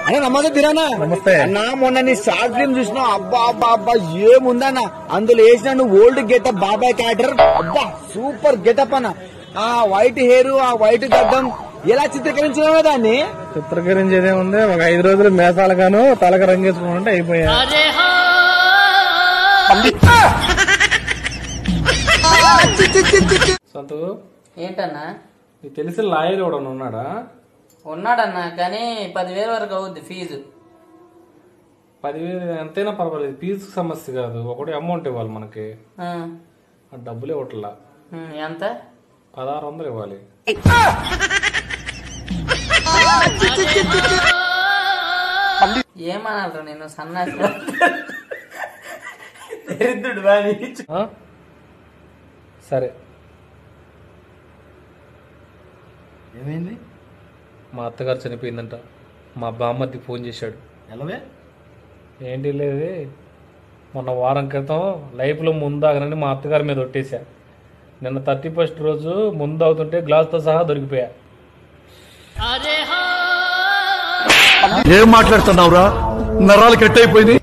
అరే నమస్తే బిరానా నమస్తే. అన్నా మొన్న నీ షార్ట్ ఫిల్మ్ చూసినా అబ్బా అబ్బా అబ్బా ఏముందన్న అందులో వేసిన నువ్వు ఓల్డ్ గెటప్ బాబాయ్ క్యారెక్టర్ అబ్బా సూపర్ గెటప్ అన్న ఆ వైట్ హెయిర్ ఆ వైట్ గడ్డం ఎలా చిత్రీకరించినావో దాన్ని చిత్రీకరించేదే ఉంది ఒక ఐదు రోజులు మేసాలు గాను తలక రంగేసుకుంటే అయిపోయా సంతు ఏంటన్నా నీకు తెలిసిన లాయర్ కూడా ఉన్నాడా ఉన్నాడన్నా కానీ పదివేల వరకు అవుద్ది ఫీజు పదివేలు ఎంతైనా పర్వాలేదు ఫీజు సమస్య కాదు ఒకటి అమౌంట్ ఇవ్వాలి మనకి ఆ, ఆ డబ్బులు ఇవ్వట్లా ఉమ్, ఎంత పదహారు వందలు ఇవ్వాలి ఏమనాలరా నేను సన్నాసి దరిద్రుడు వాడి. ఆ? సరే ఏమైంది మా అత్తగారు చనిపోయిందంట మా బామ్మర్ది ఫోన్ చేశాడు ఎలవే ఏంటి లేదు మొన్న వారం క్రితం లైఫ్లో ముందాగనని మా అత్తగారి మీద ఒట్టేశా నిన్న థర్టీ ఫస్ట్ రోజు ముందు అవుతుంటే గ్లాస్తో సహా దొరికిపోయా ఏం మాట్లాడుతున్నావురా నరాలు కట్ అయిపోయింది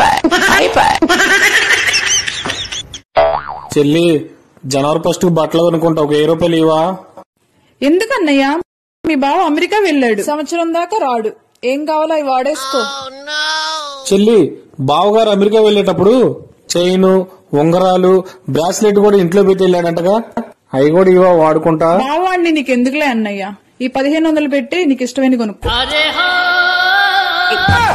చెల్లి జనవరి ఫస్ట్ బట్టలు కొనుక్కుంటా ఒక వెయ్యి రూపాయలు ఇవా ఎందుకన్నయ్యా మీ బావ అమెరికా వెళ్ళాడు సంవత్సరం దాకా రాడు ఏం కావాలో అవి వాడేసుకో చెల్లి బావగారు అమెరికా వెళ్ళేటప్పుడు చైన్ ఉంగరాలు బ్రాస్లెట్ కూడా ఇంట్లో పెట్టి వెళ్ళాడంటగా అవి కూడా ఇవా వాడుకుంటా బావాడిని నీకు ఎందుకులే అన్నయ్య ఈ పదిహేను వందలు పెట్టి నీకు ఇష్టమైన కొనుక్కో